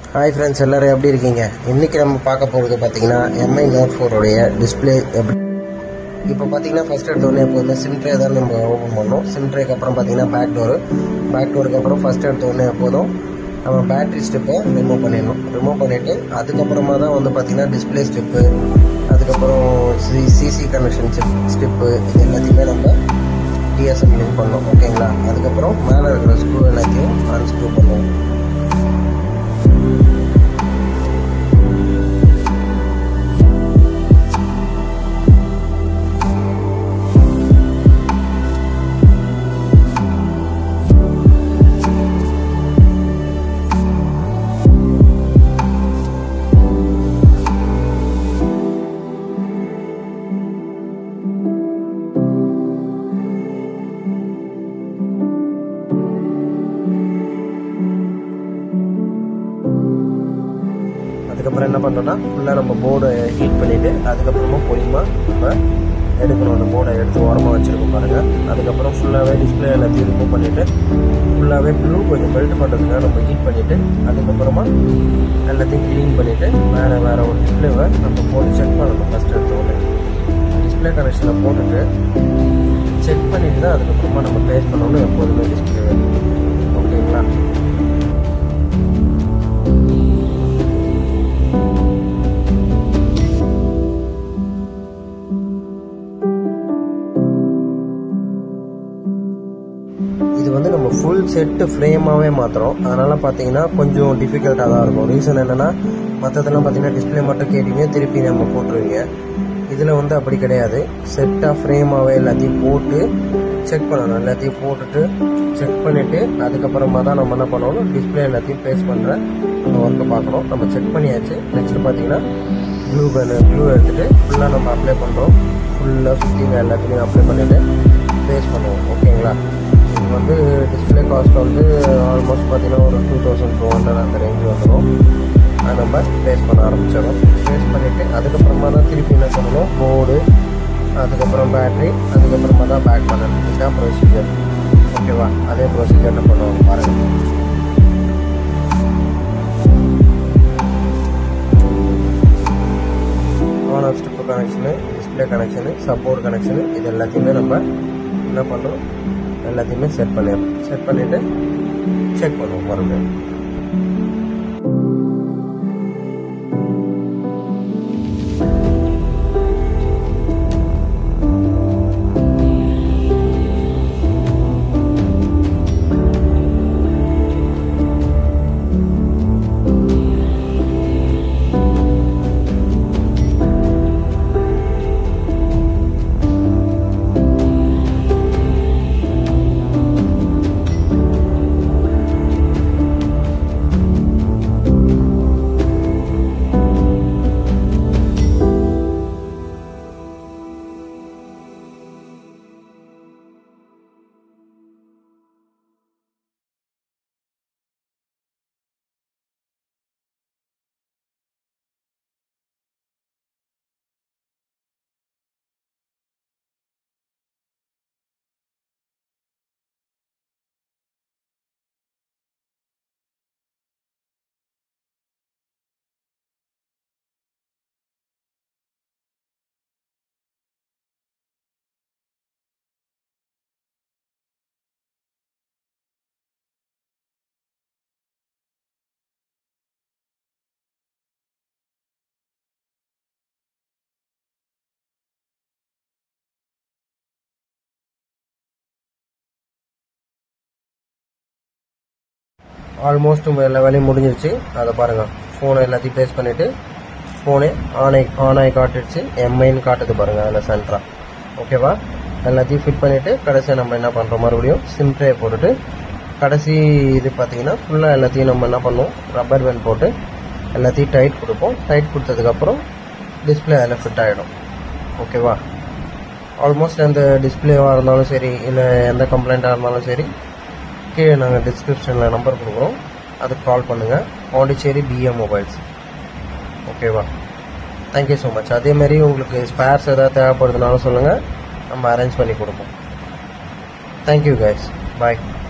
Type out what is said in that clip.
hi friends எல்லோரும் எப்படி இருக்கீங்க இன்றைக்கி நம்ம பார்க்க போகிறது பார்த்தீங்கன்னா எம்ஐ நோட் ஃபோருடைய டிஸ்பிளே எப்படி இப்போ பார்த்தீங்கன்னா ஃபஸ்ட் எடுத்தோடனே எப்போதுமே சிம் ட்ரே தான் நம்ம ஓப்பன் பண்ணோம் சிம் ட்ரேக்கு அப்புறம் பார்த்தீங்கன்னா பேக் டோரு பேக் டோருக்கு அப்புறம் ஃபஸ்ட் எடுத்தோடனே எப்போதும் நம்ம பேட்டரி ஸ்டெப்பை ரிமூவ் பண்ணிடணும் ரிமூவ் பண்ணிவிட்டு அதுக்கப்புறமா தான் வந்து பார்த்தீங்கன்னா டிஸ்பிளே ஸ்டெப்பு அதுக்கப்புறம் சி சிசி கனெக்ஷன் ஸ்டெப்பு இது எல்லாத்தையுமே நம்ம டிஎஸ்எம்பிளிங் பண்ணோம் ஓகேங்களா அதுக்கப்புறம் மேலே இருக்கிற ஸ்க்ரூ எல்லாத்தையும் அன்ஸ்க்ரூ பண்ணுவோம் அதுக்கப்புறம் என்ன பண்ணுறோம்னா ஃபுல்லாக நம்ம போர்டை ஹீட் பண்ணிவிட்டு அதுக்கப்புறமா பொறுமா நம்ம எடுக்கணும் அந்த போர்டை எடுத்து ஓரமாக வச்சுருக்கோம் பாருங்கள் அதுக்கப்புறம் ஃபுல்லாகவே டிஸ்பிளே எல்லாத்தையும் ரிமூவ் பண்ணிவிட்டு ஃபுல்லாகவே ப்ளூ கொஞ்சம் மெல்ட் பண்ணுறதுக்காக நம்ம ஹீட் பண்ணிவிட்டு அதுக்கப்புறமா எல்லாத்தையும் க்ளீன் பண்ணிவிட்டு வேறு வேறு ஒரு டிஸ்பிளேவை நம்ம போட்டு செக் பண்ணணும் ஃபஸ்ட் எடுத்தோடனே டிஸ்பிளே கனெக்ஷனில் போட்டுட்டு செக் பண்ணிட்டு தான் அதுக்கப்புறமா நம்ம பேஸ் பண்ணணும் எப்போதுமே டிஸ்பிளே ஓகேங்களா இது வந்து நம்ம ஃபுல் செட்டு ஃப்ரேமாகவே மாற்றுறோம் அதனால் பார்த்தீங்கன்னா கொஞ்சம் டிஃபிகல்ட்டாக தான் இருக்கும் ரீசன் என்னென்னா மற்றதெல்லாம் பார்த்தீங்கன்னா டிஸ்பிளே மட்டும் கேட்டிங்க திருப்பி நம்ம போட்டுருவீங்க இதில் வந்து அப்படி கிடையாது செட்டாக ஃப்ரேமாகவே எல்லாத்தையும் போட்டு செக் பண்ணணும் எல்லாத்தையும் போட்டுட்டு செக் பண்ணிவிட்டு அதுக்கப்புறமா தான் நம்ம என்ன பண்ணணும் டிஸ்பிளே எல்லாத்தையும் பேஸ் பண்ணுற அந்த ஒர்க்கை பார்க்கணும் நம்ம செக் பண்ணியாச்சு நெக்ஸ்ட்டு பார்த்தீங்கன்னா ப்ளூ கன்னு ப்ளூ எடுத்துகிட்டு ஃபுல்லாக நம்ம அப்ளை பண்ணுறோம் ஃபுல்லாக சுற்றி எல்லாத்துலேயும் அப்ளை பண்ணிவிட்டு பேஸ் பண்ணுவோம் ஓகேங்களா இது வந்து டிஸ்பிளே காஸ்ட் வந்து ஆல்மோஸ்ட் பார்த்தீங்கன்னா ஒரு டூ தௌசண்ட் டூ ஹண்ட்ரட் அந்த ரேஞ்ச் வந்துடும் அது நம்ம பேஸ் பண்ண ஆரம்பிச்சிடும் பேஸ் பண்ணிவிட்டு அதுக்கப்புறமா தான் திருப்பி என்ன பண்ணணும் போர்டு அதுக்கப்புறம் பேட்ரி அதுக்கப்புறமா தான் பேக் பண்ணணும் இதுதான் ப்ரொசீஜர் ஓகேவா அதே ப்ரொசீஜரில் பண்ணுவாங்க பாருங்கள் on off step connection display connection support connection இது எல்லாத்தையுமே நம்ம என்ன பண்ணுறோம் எல்லாத்தையுமே செட் பண்ணிடுறோம் செட் பண்ணிவிட்டு செக் பண்ணுவோம் மறுபடியும் ஆல்மோஸ்ட் எல்லா வேலையும் முடிஞ்சிருச்சு அதை பாருங்கள் ஃபோனை எல்லாத்தையும் பேஸ் பண்ணிவிட்டு ஃபோனே ஆனை ஆனாய் காட்டுச்சு எம்ஐன்னு காட்டுது பாருங்கள் அதில் சென்ட்ரா ஓகேவா எல்லாத்தையும் ஃபிட் பண்ணிவிட்டு கடைசியாக நம்ம என்ன பண்ணுறோம் மறுபடியும் சிம் ட்ரே போட்டுட்டு கடைசி இது பார்த்தீங்கன்னா ஃபுல்லாக எல்லாத்தையும் நம்ம என்ன பண்ணுவோம் ரப்பர் பேண்ட் போட்டு எல்லாத்தையும் டைட் கொடுப்போம் டைட் கொடுத்ததுக்கப்புறம் டிஸ்பிளே அதில் ஃபிட் ஆகிடும் ஓகேவா ஆல்மோஸ்ட் எந்த டிஸ்பிளேவாக இருந்தாலும் சரி இல்லை எந்த கம்ப்ளைண்ட்டாக இருந்தாலும் சரி கீழே நாங்கள் டிஸ்கிரிப்ஷனில் நம்பர் கொடுக்குறோம் அதுக்கு கால் பண்ணுங்கள் பாண்டிச்சேரி பிஎம் மொபைல்ஸ் ஓகேவா தேங்க்யூ ஸோ மச் அதேமாரி உங்களுக்கு ஸ்பேர்ஸ் எதாவது தேவைப்படுதுனாலும் சொல்லுங்கள் நம்ம அரேஞ்ச் பண்ணி கொடுப்போம் தேங்க்யூ கைஸ் பாய்